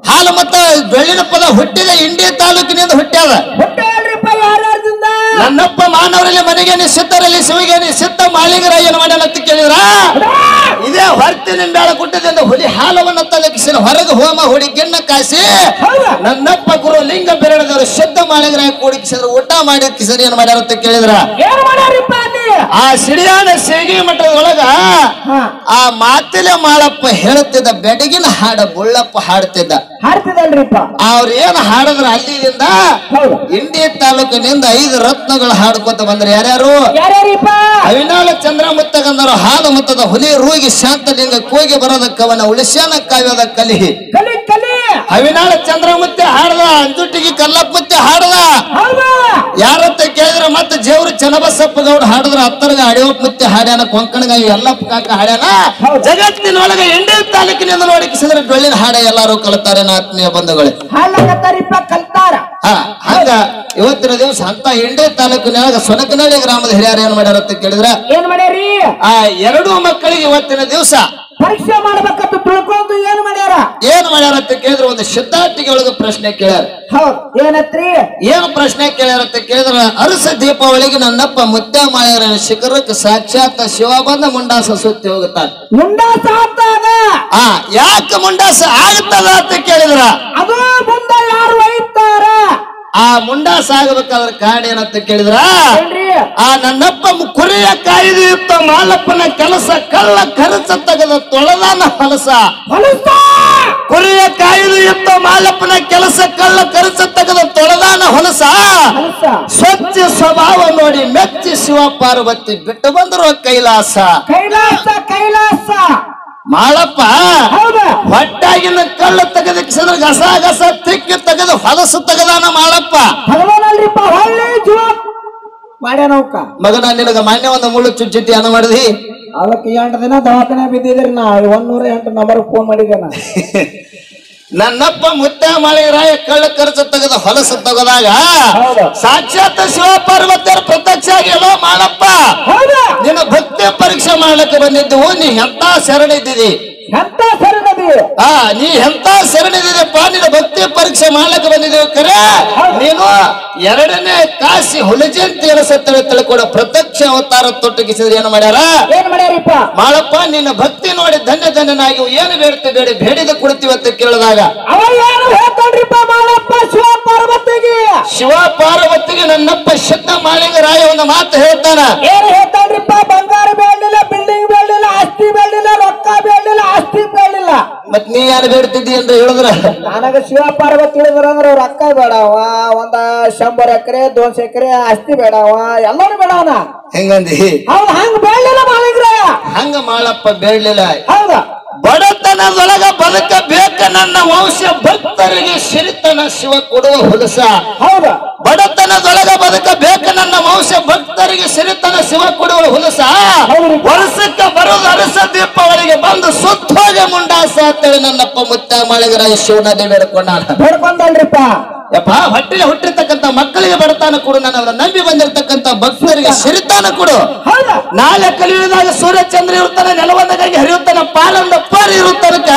ಹಾಲು ಮತ್ತ ಬೆಳ್ಳಿನ ಪದ ಹುಟ್ಟಿದ ಇಂಡಿಯ ತಾಲೂಕಿನಿಂದ ಹುಟ್ಟ್ಯಾದ ಹುಟ್ಟಾಳ್ರಿಪ್ಪ ಯಾರ್ಯಾರ್ದಿಂದ ನನ್ನಪ್ಪ ಮಾನವರಲ್ಲಿ ಮನೆಗೆ ಸಿದ್ಧರಲ್ಲಿ ಶಿವಿಗೆ ಸಿದ್ಧ ಮಾಳಿಗರ ಏನು ಮಾಡ್ಯಾನ ಅಂತ ಕೇಳಿದ್ರ ಇದೇ ಹೊರತಿನಿಂದಾಳ ಗುಡ್ಡದಿಂದ ಹುಲಿ ಹಾಲವನ್ನು ತಲಕಿಸಿ ಹೊರಗೆ ಹೋಮ ಹುಡಿ ಗಿಣ್ಣ ಕಾಸಿ ಹೌದಾ ನನ್ನಪ್ಪ ಗುರು ಲಿಂಗ ಬೆರಳದವರು ಶುದ್ಧ ಮಾಳಿಗರ ಕೂಡಿಕಿಸಿದ್ರು ಊಟ ಮಾಡಿ ಕಿಸರಿ ಏನ್ ಮಾಡ್ಯಾರ ಅಂತ ಕೇಳಿದ್ರ ಏನ್ ಮಾಡ್ಯಾರಿಪ್ಪ ಅಲ್ಲಿ ಆ ಸಿಡಿಯಾನ ಸೇಗಿ ಮಠದೊಳಗ ಹಾ ಆ ಮಾತಿಲೆ ಮಾಳಪ್ಪ ಹೇಳುತ್ತಿದ್ದ ಬೆಡಗಿನ ಹಾಡ ಬುಳ್ಳಪ್ಪ ಹಾಡ್ತಿದ್ದ ಹಾಡ್ತಿದಲ್ರಿಪ್ಪ ಅವ್ರ ಏನ್ ಹಾಡಿದ್ರ ಅಲ್ಲಿದಿಂದ ಹೌದು ಇಂಡಿ ತಾಲೂಕಿನಿಂದ ಐದು ರತ್ನಗಳು ಹಾಡ್ಕೊತ ಬಂದ್ರೆ ಯಾರ್ಯಾರು ಯಾರ್ಯಾರಿಪ್ಪ ಅವಿನಾಳ ಚಂದ್ರ ಮುತ್ತಗಂದರು ಹಾಲು ಮುತ್ತದ ಹುಲಿ ರೂಗಿ ಶಾಂತಲಿಂಗ ಕೂಗಿ ಬರದ ಕವನ ಉಳಿಸ್ಯಾನ ಕಾವ್ಯದ ಕಲಿಹಿ ಕಲಿ ಕಲಿ ಅವಿನಾಳ ಚಂದ್ರ ಮುತ್ತೆ ಹಾಡದ ಅಂಜುಟಿಗೆ ಕಲ್ಲಪ್ಪ ಮುತ್ತೆ ಹಾಡದ ಹೌದಾ ಯಾರಂತ ಕೇಳಿದ್ರ ಮತ್ತೆ ಜೇವ್ರು ಚನ್ನಬಸಪ್ಪ ಗೌಡ ಹಾಡಿದ್ರ ಹತ್ತರ್ಗ ಅಡಿಯಪ್ಪ ಮುತ್ತೆ ಹಾಡ್ಯಾನ ಕೊಂಕಣಗ ಎಲ್ಲಪ್ಪ ಕಾಕ ಹಾಡ್ಯಾನ ಹೌದು. ಜಗತ್ತಿನೊಳಗೆ ಇಂಡಿ ತಾಲೂಕಿನಿಂದ ನೋಡಿಕಿಸಿದ್ರೆ ಡೊಳ್ಳಿನ ಹಾಡ ಎಲ್ಲಾರು ಕಲಿತಾರೆ ಆತ್ಮೀಯ ಬಂಧುಗಳೇ ಹಾಲಾಗತ್ತಾರಿಪ್ಪ ಕಲ್ತಾರ ಹಾ ಹಂಗ ಇವತ್ತಿನ ದಿವಸ ಅಂತ ಇಂಡಿ ತಾಲೂಕಿನೊಳಗ ಸೊನಕನಹಳ್ಳಿ ಗ್ರಾಮದ ಹಿರಿಯರು ಏನ್ ಮಾಡ್ಯಾರ ಅಂತ ಕೇಳಿದ್ರ ಏನ್ ಮಾಡ್ಯಾರಿ ಆ ಎರಡೂ ಮಕ್ಕಳಿಗೆ ಇವತ್ತಿನ ದಿವಸ ಪರೀಕ್ಷೆ ಮಾಡ್ಬೇಕಂತ ತಿಳ್ಕೊಂಡು ಏನ್ ಮಾಡ್ಯಾರ ಏನ್ ಮಾಡ್ಯಾರ ಅಂತ ಕೇಳಿದ್ರೆ ಒಂದು ಸಿದ್ಧಾರ್ಥಿಗೆ ಒಳಗ ಪ್ರಶ್ನೆ ಕೇಳ್ಯಾರ ಹೌದ್ ಏನತ್ರಿ ಏನು ಪ್ರಶ್ನೆ ಕೇಳ್ಯಾರ ಅಂತ ಕೇಳಿದ್ರ ಅರಸ ದೀಪಾವಳಿಗೆ ನನ್ನಪ್ಪ ಮುತ್ಯ ಮಾಳ್ಯರ ಶಿಖರಕ್ಕೆ ಸಾಕ್ಷಾತ್ ಶಿವ ಬಂದ ಮುಂಡಾಸ ಸುತ್ತಿ ಹೋಗುತ್ತಾನೆ ಮುಂಡ ಸಾತಾಗ ಆ ಯಾಕೆ ಮುಂಡಾಸ ಆಗ್ತದ ಅಂತ ಕೇಳಿದ್ರ ಅದು ಮುಂದ ಯಾರು ಒಯ್ತಾರ ಆ ಮುಂಡಾಸ ಆಗಬೇಕಾದ್ರ ಕಾರಣ ಏನಂತ ಕೇಳಿದ್ರ ಏನ್ರಿ ಆ ನನ್ನಪ್ಪ ಮು- ಕುರಿಯ ಕಾಯ್ದು ಇತ್ತ ಮಾಲಪ್ಪನ ಕೆಲಸ ಕಳ್ಳ ಖರ್ಚ ತೆಗೆದ ತೊಳೆದಾನ ಹೊಲಸ ಹೊಲಸ್ತ ಕುರಿಯ ಕಾಯ್ದು ಇತ್ತ ಮಾಲಪ್ಪನ ಕೆಲಸ ಕಳ್ಳ ಖರ್ಚ ತೆಗೆದ ತೊಳೆದಾನ ಹೊಲಸ ಹೊಲಸ ಸ್ವಚ್ಛ ಸ್ವಭಾವ ನೋಡಿ ಮೆಚ್ಚಿ ಶಿವ ಪಾರ್ವತಿ ಬಿಟ್ಟು ಬಂದರು ಕೈಲಾಸ ಕೈಲಾಸ ಕೈಲಾಸ ಮಾಳಪ್ಪ ಹೌದ ಹೊಟ್ಟಾಗಿನ ಕಳ್ಳ ತೆಗೆದ ಗಸ ಗಸ ತಿಕ್ಕಿ ತೆಗೆದು ಹೊಲಸು ತೆಗೆದಾನ ಮಾಳಪ್ಪ ಭಗವಾನಲ್ರಿಪ್ಪ ಹೊಳ್ಳಿ ಜೀವ ಮಾಡ್ಯಾನವ್ಕ ಮಗನ ನಿನಗ ಮಾನ್ಯ ಒಂದು ಮುಳ್ಳು ಚುಚ್ಚಿತಿ ಅನ್ನ ಮಾಡಿದಿ ಅದಕ್ಕೆ ಎಂಟು ದಿನ ದವಾಖಾನೆ ಬಿದ್ದಿದ್ರಿ ನಾ ಒಂದೂರ ಎಂಟು ನಂಬರ್ ಫೋನ್ ಮಾಡಿದ್ದೆ ನಾ ನನ್ನಪ್ಪ ಮುತ್ತ ಮಾಳಿರಾಯ ಕಳ್ಳ ಖರ್ಚು ತೆಗೆದ ಹೊಲಸು ತೆಗೆದಾಗ ಹೌದು. ಸಾಕ್ಷಾತ್ ಶಿವ ಪಾರ್ವತಿಯರ ಪ್ರತ್ಯಕ್ಷ ಆಗಿಲ್ಲೋ ಮಾಳಪ್ಪ ಹೌದಾ ನಿನ್ನ ಭಕ್ತಿ ಪರೀಕ್ಷೆ ಮಾಡ್ಲಿಕ್ಕೆ ಬಂದಿದ್ದು ನೀ ಎಂತ ಶರಣಿದ್ದಿದಿ ಎಂತ ಸರಿ ನದಿ ಆ ನೀ ಎಂತ ಶರಣಿದಿದೆಪ್ಪ ನಿನ್ನ ಭಕ್ತಿ ಪರೀಕ್ಷೆ ಮಾಡ್ಲಿಕ್ಕೆ ಬಂದಿದ್ದೀವಿ ಕರೆ ನೀನು ಎರಡನೇ ಕಾಸಿ ಹುಲಜಂತಿ ಅನಸತ್ತಳೆ ತಿಳ್ಕೊಡ ಪ್ರತ್ಯಕ್ಷ ಅವತಾರ ತೊಟ್ಟಗಿಸಿದ್ರೆ ಏನು ಮಾಡ್ಯಾರ ಏನ್ ಮಾಡ್ಯಾರಿಪ್ಪ ಮಾಳಪ್ಪ ನಿನ್ನ ಭಕ್ತಿ ನೋಡಿ ಧನ್ಯ ಧನ್ಯನಾಗಿ ಏನು ಬೇಡ್ತಿ ಬೇಡಿ ಬೇಡಿದ ಕೊಡ್ತೀವಿ ಅಂತ ಕೇಳಿದಾಗ ಅವ ಏನು ಹೇಳ್ತಾನ್ರಿಪ್ಪ ಮಾಡಪ್ಪ ಶಿವ ಪಾರ್ವತಿಗೆ ಶಿವ ಪಾರ್ವತಿಗೆ ನನ್ನಪ್ಪ ಶುದ್ಧ ಮಾಳಿಗ ರಾಯ ಒಂದು ಮಾತು ಹೇಳ್ತಾನ ಏನ್ ಹೇಳ್ತಾನ್ರಿಪ್ಪ ಬಂಗಾರ ಬೇಡಲಿಲ್ಲ ಬಿಲ್ಡಿಂಗ್ ಬೇಡಲಿಲ್ಲ ಆಸ್ತಿ ಬೇಡಲಿಲ್ಲ ರೊಕ್ಕ ಬೇಡಲಿಲ್ಲ ಆಸ್ತಿ ಬೇಡಲಿಲ್ಲ ಮತ್ ನೀ ಯಾರು ಬೇಡ್ತಿದ್ದಿ ಅಂತ ಹೇಳಿದ್ರ ನನಗ ಶಿವ ಪಾರ್ವತಿ ಹೇಳಿದ್ರ ಅಂದ್ರೆ ರೊಕ್ಕ ಬೇಡವ ಒಂದ ಶಂಬರ್ ಎಕರೆ ದೋನ್ಸ್ ಎಕರೆ ಆಸ್ತಿ ಬೇಡವ ಎಲ್ಲಾನು ಬೇಡವನ ಹೆಂಗಂದಿ ಹೌದ್ ಹಂಗ ಬೇಡಲಿಲ್ಲ ಮಾಲಿಗ್ರ ಹಂಗ ಮಾಳಪ್ಪ ಬೇಡ್ಲಿಲ್ಲ ಹೌದ ಬಡತನದೊಳಗ ಬದುಕಬೇಕ ನನ್ನ ವಂಶ ಭಕ್ತರಿಗೆ ಸಿರಿತನ ಶಿವ ಕೊಡುವ ಹುಲಸ ಹೌದ ಬಡತನದೊಳಗ ಬದುಕಬೇಕ ನನ್ನ ವಂಶ ಭಕ್ತರಿಗೆ ಸಿರಿತನ ಶಿವ ಕೊಡುವ ಹುಲಸ ಹೌದು. ವರ್ಷಕ್ಕೆ ಬರೋದು ಅರಸ ದೀಪಾವಳಿಗೆ ಬಂದು ಸುತ್ತೋಗೆ ಮುಂಡಾಸ ಅಂತೇಳಿ ನನ್ನಪ್ಪ ಮುತ್ತ ಮಾಳಿಗರ ಶಿವನದೇ ಬೇಡ್ಕೊಂಡಾನ ಬೇಡ್ಕೊಂಡಲ್ರಿಪ್ಪ ಯಪ್ಪ ಹೊಟ್ಟೆಗೆ ಹುಟ್ಟಿರ್ತಕ್ಕಂಥ ಮಕ್ಕಳಿಗೆ ಬಡತಾನ ಕೊಡು ನನ್ನವರ ನಂಬಿ ಬಂದಿರತಕ್ಕಂಥ ಭಕ್ತರಿಗೆ ಸಿರಿತಾನ ಕೊಡು ಹೌದ ನಾಳೆ ಕಲಿಯುವುದಾಗ ಸೂರ್ಯ ಚಂದ್ರ ಇರುತ್ತಾನೆ ನೆಲವಂದಗಾಗಿ ಹರಿಯುತ್ತಾನೆ ಪಾಲಂದ ಪಾರಿ ಇರುತ್ತಾನಕ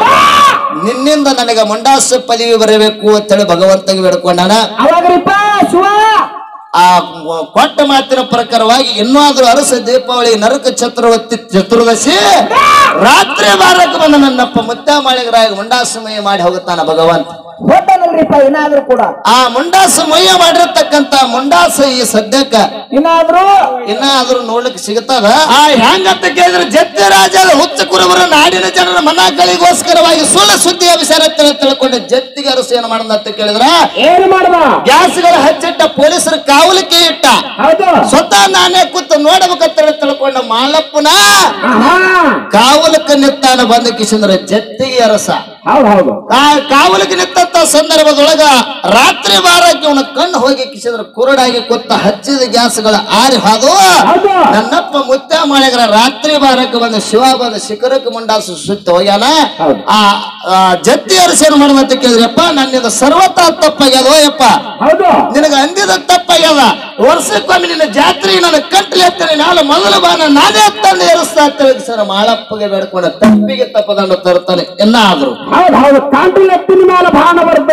ನಿನ್ನಿಂದ ನನಗೆ ಮುಂಡಾಸ ಪದವಿ ಬರಬೇಕು ಅಂತೇಳಿ ಭಗವಂತಗೆ ಬೇಡ್ಕೊಂಡಾನ ಅವಾಗ್ರಿಪ್ಪ ಶಿವ ಆ ಕೊಟ್ಟ ಮಾತಿನ ಪ್ರಕಾರವಾಗಿ ಇನ್ನಾದ್ರೂ ಅರಸ ದೀಪಾವಳಿ ನರಕ ಚತುರ್ವತಿ ಚತುರ್ದಶಿ ರಾತ್ರಿ ಬಾರಕ್ಕೆ ಬಂದ ನನ್ನಪ್ಪ ಮುತ್ತ ಮಾಳಿಗರಾಗಿ ಮುಂಡಾಸಮಯ ಮಾಡಿ ಹೋಗುತ್ತಾನ ಭಗವಂತ ಹೊಟ್ಟನಲ್ರಿಪ್ಪ ಇನ್ನಾದ್ರೂ ಕೂಡ ಆ ಮುಂಡಾಸ ಮಯ್ಯ ಮಾಡಿರ್ತಕ್ಕಂತ ಮುಂಡಾಸ ಈ ಸದ್ಯಕ್ಕ ಇನ್ನಾದ್ರೂ ಇನ್ನಾದ್ರೂ ನೋಡ್ಲಿಕ್ಕೆ ಸಿಗುತ್ತದ ಆ ಹೆಂಗಂತ ಕೇಳಿದ್ರೆ ಜತ್ತಿ ರಾಜದ ಹುಚ್ಚ ಕುರುಬರ ನಾಡಿನ ಜನರ ಮನಗಳಿಗೋಸ್ಕರವಾಗಿ ಸುಳ್ಳು ಸುದ್ದಿ ವಿಚಾರ ತಿಳ್ಕೊಂಡು ಜತ್ತಿಗೆ ಅರಸು ಏನು ಮಾಡದ ಅಂತ ಕೇಳಿದ್ರ ಏನ್ ಮಾಡ್ದ ಗ್ಯಾಸ್ಗಳ ಹಚ್ಚಿಟ್ಟ ಪೊಲೀಸರ ಕಾವಲಿಕೆ ಇಟ್ಟ ಹೌದು ಸ್ವತಃ ನಾನೇ ಕೂತು ನೋಡಬೇಕಂತ ತಿಳ್ಕೊಂಡ ಮಾಲಪ್ಪನ ಆಹಾ ಕಾವಲಕ್ಕೆ ನಿತ್ತಾನ ಬಂದ ಕಿಶಂದ್ರ ಜತ್ತಿಗೆ ಅರಸ ಹೌದು ಹೌದು ಆ ಕಾವಲಿಗೆ ನಿತ್ತಂತ ಸಂದರ್ಭದೊಳಗ ರಾತ್ರಿ ಬಾರಕ್ಕೆ ಅವನ ಕಣ್ಣು ಹೋಗಿ ಕಿಸಿದ್ರ ಕುರುಡಾಗಿ ಕೊತ್ತ ಹಚ್ಚಿದ ಗ್ಯಾಸ್ಗಳ ಆರಿ ಹಾದು ಹೌದು. ನನ್ನಪ್ಪ ಮುತ್ತ ಮಾಡಿದ್ರ ರಾತ್ರಿ ಬಾರಕ್ಕೆ ಬಂದ ಶಿವ ಬಂದ ಶಿಖರಕ್ಕೆ ಮುಂಡಾಸು ಸುತ್ತಿ ಹೋಗ್ಯಾನ ಹೌದು. ಆ ಆ ಜತ್ತಿ ಅರಸೇನು ಮಾಡದಂತ ಕೇಳಿದ್ರಪ್ಪ ನನ್ನಿಂದ ಸರ್ವತ ತಪ್ಪಾಗ್ಯದೋ ಯಪ್ಪ ಹೌದು ನಿನಗ ಅಂದಿದ ತಪ್ಪಾಗ್ಯದ ವರ್ಷಕ್ಕೊಮ್ಮೆ ನಿನ್ನ ಜಾತ್ರೆ ನನ್ನ ಕಟ್ಟಲೆ ಎತ್ತನೆ ನಾನು ಮೊದಲು ಬಾನ ನಾನೇ ತಂದು ಏರಿಸ್ತಾ ಇರ್ತೇವೆ ಸರ್ ಮಾಳಪ್ಪಗೆ ಬೇಡ್ಕೊಂಡ ತಪ್ಪಿಗೆ ತಪ್ಪದನ್ನು ತರ್ತಾನೆ ಎನ್ನಾದ್ರು ಹೌದು ಹೌದು ಕಾಂಟಿಲ್ ಎತ್ತಿನ ಮೇಲೆ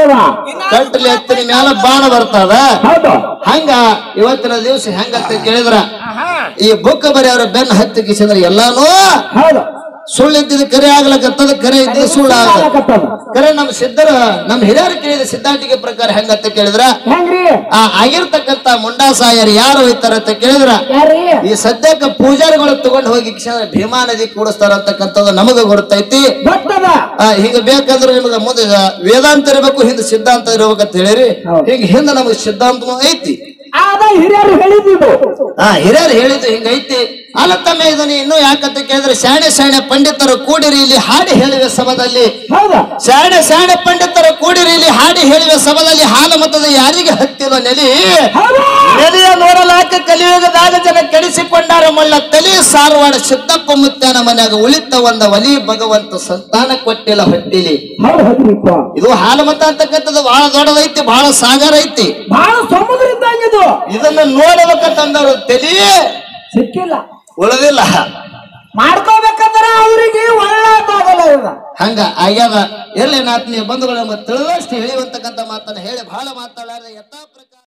ಹೌದವ ಕಂಟ್ಲಿ ಎತ್ತಿನ ಮ್ಯಾಲ ಬಾಣ ಬರ್ತದ ಹೌದು ಹಂಗ ಇವತ್ತಿನ ದಿವಸ ಹೆಂಗಂತ ಕೇಳಿದ್ರ ಈ ಬುಕ್ ಬರೆಯವ್ರ ಬೆನ್ನ ಹತ್ತಿ ಕಿಸಿದ್ರ ಎಲ್ಲಾನು ಹೌದು ಸುಳ್ಳಿದ್ದಿದ್ದು ಕರೆ ಆಗ್ಲಕತ್ತದ ಕರೆ ಇದ್ದಿದ್ದು ಸುಳ್ಳು ಆಗಲ್ಲ ಆಗಕತ್ತದ. ಕರೆ ನಮ್ ಸಿದ್ಧರ ನಮ್ ಹಿರಿಯರು ಕೇಳಿದ ಸಿದ್ಧಾಂತಿಗೆ ಪ್ರಕಾರ ಹೆಂಗಂತ ಕೇಳಿದ್ರ ಹೆಂಗ್ರಿ ಆ ಆಗಿರ್ತಕ್ಕಂತ ಮುಂಡಾಸಾಯರ್ ಯಾರು ಹೋಯ್ತಾರ ಅಂತ ಕೇಳಿದ್ರ ಯಾರ್ರಿ ಈ ಸದ್ಯಕ್ಕೆ ಪೂಜಾರಿಗಳು ತಗೊಂಡು ಹೋಗಿ ಕಿಶನ ಭೀಮಾ ನದಿ ಕೂಡಿಸ್ತಾರ ಅಂತಕ್ಕಂಥದ್ದು ನಮಗ ಗೊತ್ತೈತಿ ಗೊತ್ತದ ಆ, ಹಿಂಗ ಬೇಕಂದ್ರೆ ನಿಮಗೆ ಮುಂದೆ ವೇದಾಂತ ಇರಬೇಕು ಹಿಂದೆ ಸಿದ್ಧಾಂತ ಇರ್ಬೇಕಂತ ಹೇಳಿರಿ ಹೌದು. ಹಿಂಗ ಹಿಂದೆ ನಮಗೆ ಸಿದ್ಧಾಂತನೂ ಐತಿ ಅದ ಹಿರಿಯರು ಹೇಳಿದ್ದು ಆ ಹಿರಿಯರು ಹೇಳಿದ್ದು ಹಿಂಗೈತಿ ಅಲ್ಲ ತಮ್ಮ ಇದನ್ನ ಇನ್ನು ಯಾಕಂತ ಕೇಳಿದ್ರೆ ಶಾಣೆ ಶಾಣೆ ಪಂಡಿತರು ಕೂಡಿರಿ ಇಲ್ಲಿ ಹಾಡಿ ಹೇಳಿವೆ ಸಭದಲ್ಲಿ ಹೌದಾ ಶಾಣೆ ಶಾಣೆ ಪಂಡಿತರು ಕೂಡಿರಿ ಇಲ್ಲಿ ಹಾಡಿ ಹೇಳಿವೆ ಸಭದಲ್ಲಿ ಹಾಲ ಮತದ ಯಾರಿಗೆ ಹತ್ತಿರೋ ನೆಲಿ ಹೌದಾ ನೆಲೆಯ ನೋಡಲಾಕ ಕಲಿಯುಗದಾಗ ಜನ ಕೆಡಿಸಿಕೊಂಡಾರ ಮಳ್ಳ ತಲಿ ಸಾರವಾಡ ಸಿದ್ದಪ್ಪ ಮುತ್ಯಾನ ಮನ್ಯಾಗ ಉಳಿತ ಒಂದ ಒಲಿ ಭಗವಂತ ಸಂತಾನ ಕೊಟ್ಟಿಲ್ಲ ಹೊಟ್ಟಿಲಿ ಹೌದು ಹೌದ್ರಿಪ್ಪ ಇದು ಹಾಲು ಮತ ಅಂತಕ್ಕಂಥದ್ದು ಬಹಳ ದೊಡ್ಡದೈತಿ ಬಹಳ ಸಾಗರ ಐತಿ ಬಹಳ ಸಮುದ್ರ ಇದ್ದಂಗಿದು ಇದನ್ನ ನೋಡಬೇಕಂತಂದವರು ತಲಿ ಸಿಕ್ಕಿಲ್ಲ ಉಳಿದಿಲ್ಲ ಮಾಡ್ಕೋಬೇಕಂದ್ರೆ ಅವರಿಗೆ ಒಳ್ಳೇದಾಗಲ್ಲ ಇವಾಗ ಹಂಗ ಆಗ್ಯಾದ ಎಲ್ಲಿ ನಾತ್ ನೀವು ಬಂಧುಗಳು ನಮಗೆ ತಿಳಿದಷ್ಟು ಹೇಳಿವಂತಕ್ಕಂಥ ಮಾತನ್ನ ಹೇಳಿ ಬಹಳ ಮಾತಾಡಾರ ಯಥಾ ಪ್ರಕಾರ